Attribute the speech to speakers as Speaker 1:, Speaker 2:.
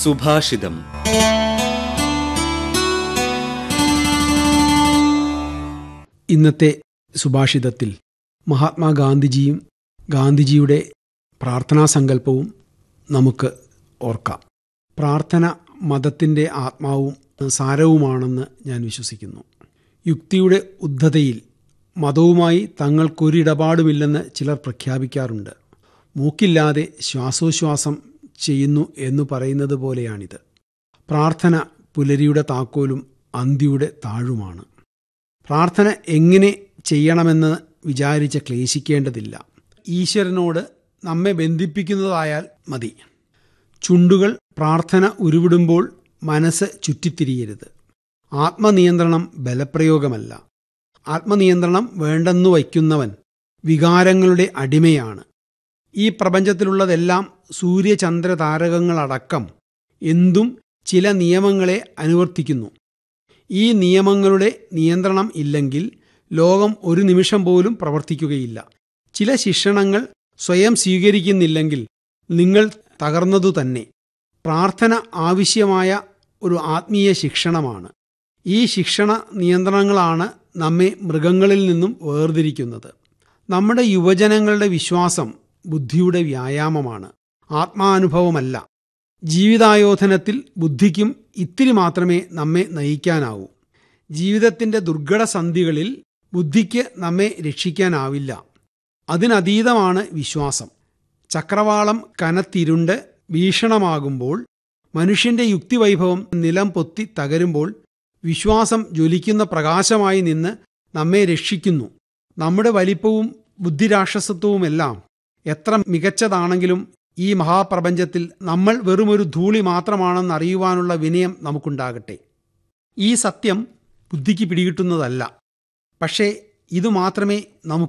Speaker 1: സുഭാഷിതം
Speaker 2: ഇന്നത്തെ സുഭാഷിതത്തിൽ മഹാത്മാഗാന്ധിജിയും ഗാന്ധിജിയുടെ പ്രാർത്ഥനാ സങ്കല്പവും നമുക്ക് ഓർക്കാം പ്രാർത്ഥന മതത്തിൻ്റെ ആത്മാവും സാരവുമാണെന്ന് ഞാൻ വിശ്വസിക്കുന്നു യുക്തിയുടെ ഉദ്ധതയിൽ മതവുമായി തങ്ങൾക്കൊരിടപാടുമില്ലെന്ന് ചിലർ പ്രഖ്യാപിക്കാറുണ്ട് മൂക്കില്ലാതെ ശ്വാസോച്ഛ്വാസം ചെയ്യുന്നു എന്ന് പറയുന്നത് പോലെയാണിത് പ്രാർത്ഥന പുലരിയുടെ താക്കോലും അന്തിയുടെ താഴുമാണ് പ്രാർത്ഥന എങ്ങനെ ചെയ്യണമെന്ന് വിചാരിച്ച് ക്ലേശിക്കേണ്ടതില്ല ഈശ്വരനോട് നമ്മെ ബന്ധിപ്പിക്കുന്നതായാൽ മതി ചുണ്ടുകൾ പ്രാർത്ഥന ഉരുവിടുമ്പോൾ മനസ്സ് ചുറ്റിത്തിരിയരുത് ആത്മനിയന്ത്രണം ബലപ്രയോഗമല്ല ആത്മനിയന്ത്രണം വേണ്ടെന്നു വയ്ക്കുന്നവൻ വികാരങ്ങളുടെ അടിമയാണ് ഈ പ്രപഞ്ചത്തിലുള്ളതെല്ലാം സൂര്യചന്ദ്ര താരകങ്ങളടക്കം എന്തും ചില നിയമങ്ങളെ അനുവർത്തിക്കുന്നു ഈ നിയമങ്ങളുടെ നിയന്ത്രണം ഇല്ലെങ്കിൽ ലോകം ഒരു നിമിഷം പോലും പ്രവർത്തിക്കുകയില്ല ചില ശിക്ഷണങ്ങൾ സ്വയം സ്വീകരിക്കുന്നില്ലെങ്കിൽ നിങ്ങൾ തകർന്നതു തന്നെ പ്രാർത്ഥന ആവശ്യമായ ഒരു ആത്മീയ ശിക്ഷണമാണ് ഈ ശിക്ഷണ നിയന്ത്രണങ്ങളാണ് നമ്മെ മൃഗങ്ങളിൽ നിന്നും വേർതിരിക്കുന്നത് നമ്മുടെ യുവജനങ്ങളുടെ വിശ്വാസം ബുദ്ധിയുടെ വ്യായാമമാണ് ആത്മാനുഭവമല്ല ജീവിതായോധനത്തിൽ ബുദ്ധിക്കും ഇത്തിരി മാത്രമേ നമ്മെ നയിക്കാനാവൂ ജീവിതത്തിൻ്റെ ദുർഘട സന്ധികളിൽ ബുദ്ധിക്ക് നമ്മെ രക്ഷിക്കാനാവില്ല അതിനതീതമാണ് വിശ്വാസം ചക്രവാളം കനത്തിരുണ്ട് ഭീഷണമാകുമ്പോൾ മനുഷ്യന്റെ യുക്തിവൈഭവം നിലം പൊത്തി തകരുമ്പോൾ വിശ്വാസം ജ്വലിക്കുന്ന പ്രകാശമായി നിന്ന് നമ്മെ രക്ഷിക്കുന്നു നമ്മുടെ വലിപ്പവും ബുദ്ധിരാക്ഷസത്വവുമെല്ലാം എത്ര മികച്ചതാണെങ്കിലും ഈ മഹാപ്രപഞ്ചത്തിൽ നമ്മൾ വെറുമൊരു ധൂളി മാത്രമാണെന്ന് അറിയുവാനുള്ള വിനയം നമുക്കുണ്ടാകട്ടെ ഈ സത്യം ബുദ്ധിക്ക് പിടികിട്ടുന്നതല്ല പക്ഷേ ഇതു മാത്രമേ നമുക്ക്